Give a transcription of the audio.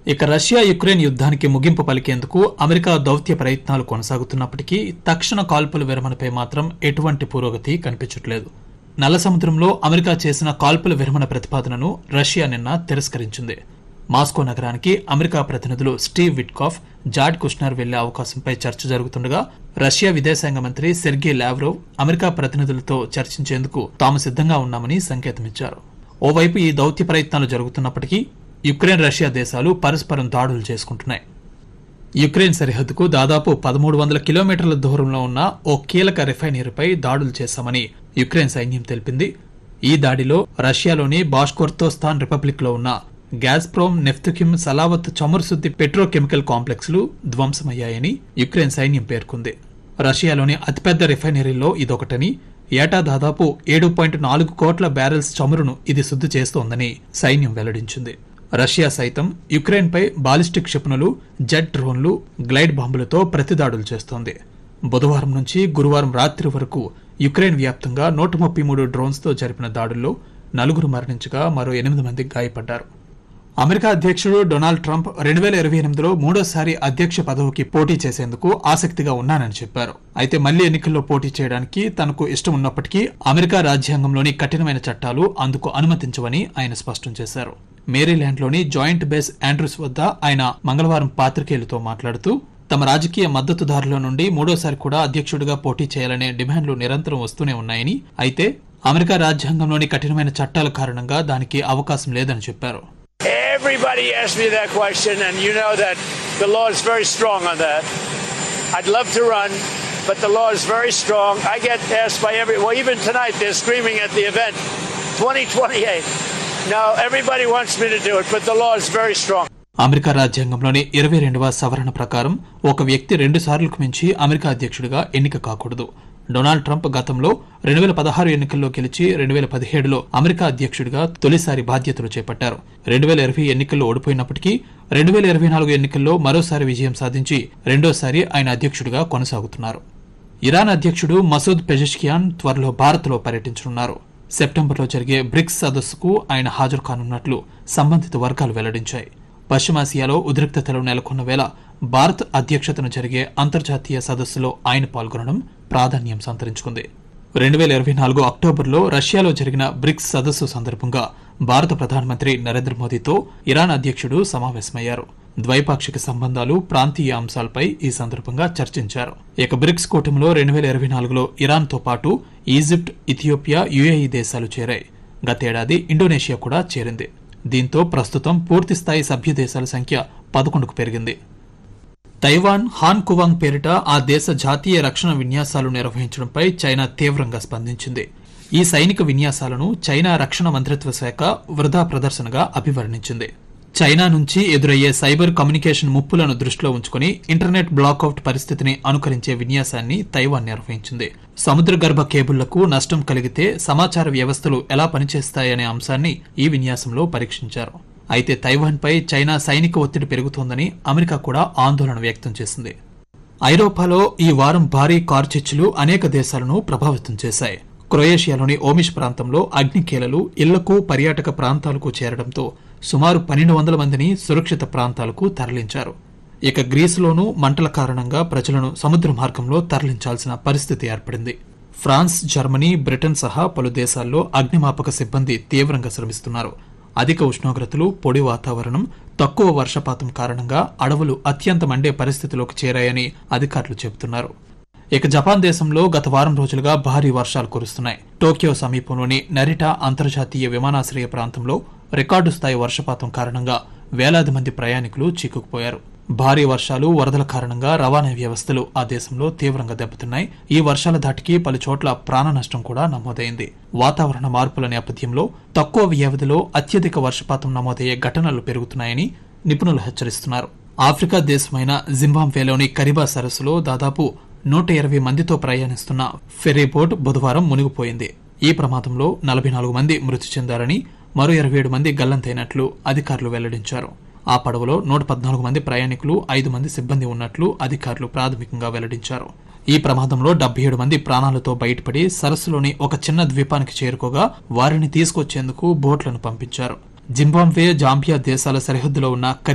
ఇక Russia Ukraine యుద్ధానికి ముగింపు పలికేందుకు అమెరికా దౌత్య ప్రయత్నాలు కొనసాగుతున్నప్పటికీ తక్షణ కాల్పుల విరమణపై మాత్రం ఎటువంటి పురోగతి కనిపించట్లేదు నల్ల సముద్రంలో అమెరికా చేసిన కాల్పుల విరమణ ప్రతిపాదనను రష్యా నిన్న తిరస్కరించింది మాస్కో నగరానికి అమెరికా ప్రతినిధులు స్టీవ్ విట్కాఫ్ జార్డ్ కుష్నర్ వెళ్లే అవకాశంపై చర్చ జరుగుతుండగా రష్యా విదేశాంగ మంత్రి సెర్గీ లావ్రోవ్ అమెరికా ప్రతినిధులతో చర్చించేందుకు తాము సిద్ధంగా ఉన్నామని సంకేతమిచ్చారు ఓవైపు ఈ దౌత్య ప్రయత్నాలు జరుగుతున్నప్పటికీ యుక్రెయిన్ రష్యా దేశాలు పరస్పరం దాడులు చేసుకుంటున్నాయి యుక్రెయిన్ సరిహద్దుకు దాదాపు పదమూడు వందల కిలోమీటర్ల దూరంలో ఉన్న ఓ కీలక రిఫైనరీపై దాడులు చేశామని యుక్రెయిన్ సైన్యం తెలిపింది ఈ దాడిలో రష్యాలోని బాష్కోర్తోస్తాన్ రిపబ్లిక్ లో ఉన్న గ్యాస్ప్రోమ్ నెఫ్తుకిమ్ సలావత్ చమురుశుద్ధి పెట్రోకెమికల్ కాంప్లెక్స్లు ధ్వంసమయ్యాయని యుక్రెయిన్ సైన్యం పేర్కొంది రష్యాలోని అతిపెద్ద రిఫైనరీలో ఇదొకటని ఏటా దాదాపు ఏడు పాయింట్ నాలుగు కోట్ల బ్యారెల్స్ చమురును ఇది శుద్ధి చేస్తోందని సైన్యం వెల్లడించింది రష్యా సైతం యుక్రెయిన్పై బాలిస్టిక్ క్షిపణులు జెట్ డ్రోన్లు గ్లైడ్ బాంబులతో ప్రతిదాడులు చేస్తోంది బుధవారం నుంచి గురువారం రాత్రి వరకు యుక్రెయిన్ వ్యాప్తంగా నూట ముప్పై మూడు డ్రోన్స్తో జరిపిన దాడుల్లో నలుగురు మరణించగా మరో ఎనిమిది మంది గాయపడ్డారు అమెరికా అధ్యక్షుడు డొనాల్డ్ ట్రంప్ రెండు వేల ఇరవై ఎనిమిదిలో మూడోసారి అధ్యక్ష పదవికి పోటీ చేసేందుకు ఆసక్తిగా ఉన్నానని చెప్పారు అయితే మళ్లీ ఎన్నికల్లో పోటీ చేయడానికి తనకు ఇష్టం ఉన్నప్పటికీ అమెరికా రాజ్యాంగంలోని కఠినమైన చట్టాలు అందుకు అనుమతించవని ఆయన స్పష్టం చేశారు మేరీల్యాండ్లోని జాయింట్ బేస్ ఆండ్రూస్ వద్ద ఆయన మంగళవారం పాత్రికేయులతో మాట్లాడుతూ తమ రాజకీయ మద్దతుదారుల నుండి మూడోసారి కూడా అధ్యక్షుడిగా పోటీ చేయాలనే డిమాండ్లు నిరంతరం వస్తూనే ఉన్నాయని అయితే అమెరికా రాజ్యాంగంలోని కఠినమైన చట్టాల కారణంగా దానికి అవకాశం లేదని చెప్పారు Everybody asks me that question, and you know that the law is very strong on that. I'd love to run, but the law is very strong. I get asked by every, well, even tonight they're screaming at the event 2028. No, everybody wants me to do it, but the law is very strong. America రాజ్యాంగంలోని ఇరవై రెండవ సవరణ ప్రకారం ఒక వ్యక్తి రెండు సార్లకు మించి America అధ్యక్షుడిగా ఎన్నిక కాకూడదు డొనాల్డ్ ట్రంప్ గతంలో రెండు వేల పదహారు ఎన్నికల్లో గెలిచి రెండు వేల పదిహేడులో అమెరికా అధ్యక్షుడిగా తొలిసారి బాధ్యతలు చేపట్టారు రెండు వేల ఇరవై ఎన్నికల్లో ఓడిపోయినప్పటికీ రెండు వేల ఇరవై నాలుగు ఎన్నికల్లో మరోసారి విజయం సాధించి రెండోసారి ఆయన అధ్యక్షుడిగా కొనసాగుతున్నారు ఇరాన్ అధ్యక్షుడు మసూద్ పెజెష్కియాన్ త్వరలో భారత్లో పర్యటించనున్నారు సెప్టెంబర్లో జరిగే బ్రిక్స్ సదస్సుకు ఆయన హాజరు కానున్నట్లు సంబంధిత వర్గాలు వెల్లడించాయి పశ్చిమాసియాలో ఉద్రిక్తతలు నెలకొన్న వేళ భారత్ అధ్యక్షతన జరిగే అంతర్జాతీయ సదస్సులో ఆయన పాల్గొనడం ప్రాధాన్యం సంతరించుకుంది రెండు వేల ఇరవై నాలుగు అక్టోబర్లో రష్యాలో జరిగిన బ్రిక్స్ సదస్సు సందర్భంగా భారత ప్రధానమంత్రి నరేంద్ర మోదీతో ఇరాన్ అధ్యక్షుడు సమావేశమయ్యారు ద్వైపాక్షిక సంబంధాలు ప్రాంతీయ అంశాలపై ఈ సందర్భంగా చర్చించారు ఇక బ్రిక్స్ కూటమిలో రెండు వేల ఇరవై నాలుగులో ఇరాన్తో పాటు ఈజిప్ట్ ఇథియోపియా యుఏఈ దేశాలు చేరాయి గతేడాది ఇండోనేషియా కూడా చేరింది దీంతో ప్రస్తుతం పూర్తిస్థాయి సభ్య దేశాల సంఖ్య పదకొండుకు పెరిగింది తైవాన్ హాన్ కువాంగ్ పేరిట ఆ దేశ జాతీయ రక్షణ విన్యాసాలు నిర్వహించడంపై చైనా తీవ్రంగా స్పందించింది ఈ సైనిక విన్యాసాలను చైనా రక్షణ మంత్రిత్వ శాఖ వృధా ప్రదర్శనగా అభివర్ణించింది చైనా నుంచి ఎదురయ్యే సైబర్ కమ్యూనికేషన్ ముప్పులను దృష్టిలో ఉంచుకుని ఇంటర్నెట్ బ్లాకౌట్ పరిస్థితిని అనుకరించే విన్యాసాన్ని తైవాన్ నిర్వహించింది సముద్ర గర్భ కేబుళ్లకు నష్టం కలిగితే సమాచార వ్యవస్థలు ఎలా పనిచేస్తాయనే అంశాన్ని ఈ విన్యాసంలో పరీక్షించారు అయితే తైవాన్పై చైనా సైనిక ఒత్తిడి పెరుగుతోందని అమెరికా కూడా ఆందోళన వ్యక్తం చేసింది ఐరోపాలో ఈ వారం భారీ కార్చిచ్చులు అనేక దేశాలను ప్రభావితం చేశాయి క్రొయేషియాలోని ఓమిష్ ప్రాంతంలో అగ్నికేలలు ఇళ్లకు పర్యాటక ప్రాంతాలకు చేరడంతో సుమారు పన్నెండు వందల మందిని సురక్షిత ప్రాంతాలకు తరలించారు ఇక గ్రీసులోనూ మంటల కారణంగా ప్రజలను సముద్ర మార్గంలో తరలించాల్సిన పరిస్థితి ఏర్పడింది ఫ్రాన్స్ జర్మనీ బ్రిటన్ సహా పలు దేశాల్లో అగ్నిమాపక సిబ్బంది తీవ్రంగా శ్రమిస్తున్నారు అధిక ఉష్ణోగ్రతలు పొడి వాతావరణం తక్కువ వర్షపాతం కారణంగా అడవులు అత్యంత మండే పరిస్థితిలోకి చేరాయని అధికారులు చెబుతున్నారు ఇక జపాన్ దేశంలో గత వారం రోజులుగా భారీ వర్షాలు కురుస్తున్నాయి టోక్యో సమీపంలోని నరిటా అంతర్జాతీయ విమానాశ్రయ ప్రాంతంలో రికార్డు స్థాయి వర్షపాతం కారణంగా వేలాది మంది ప్రయాణికులు చిక్కుకుపోయారు భారీ వర్షాలు వరదల కారణంగా రవాణా వ్యవస్థలు ఆ దేశంలో తీవ్రంగా దెబ్బతిన్నాయి ఈ వర్షాల ధాటికి పలు చోట్ల ప్రాణ నష్టం కూడా నమోదైంది వాతావరణ మార్పుల నేపథ్యంలో తక్కువ వ్యవధిలో అత్యధిక వర్షపాతం నమోదయ్యే ఘటనలు పెరుగుతున్నాయని నిపుణులు హెచ్చరిస్తున్నారు ఆఫ్రికా దేశమైన జింబాబ్వేలోని కరిబా సరస్సులో దాదాపు నూట ఇరవై మందితో ప్రయాణిస్తున్న ఫెర్రీ బోట్ బుధవారం మునిగిపోయింది ఈ ప్రమాదంలో నలభై నాలుగు మంది మృతి చెందారని మరో ఇరవై ఏడు మంది గల్లంతైనట్లు అధికారులు వెల్లడించారు ఆ పడవలో నూట పద్నాలుగు మంది ప్రయాణికులు ఐదు మంది సిబ్బంది ఉన్నట్లు అధికారులు ప్రాథమికంగా వెల్లడించారు ఈ ప్రమాదంలో డెబ్బై ఏడు మంది ప్రాణాలతో బయటపడి సరస్సులోని ఒక చిన్న ద్వీపానికి చేరుకోగా వారిని తీసుకొచ్చేందుకు బోట్లను పంపించారు జింబాబ్వే జాంబియా దేశాల సరిహద్దులో ఉన్న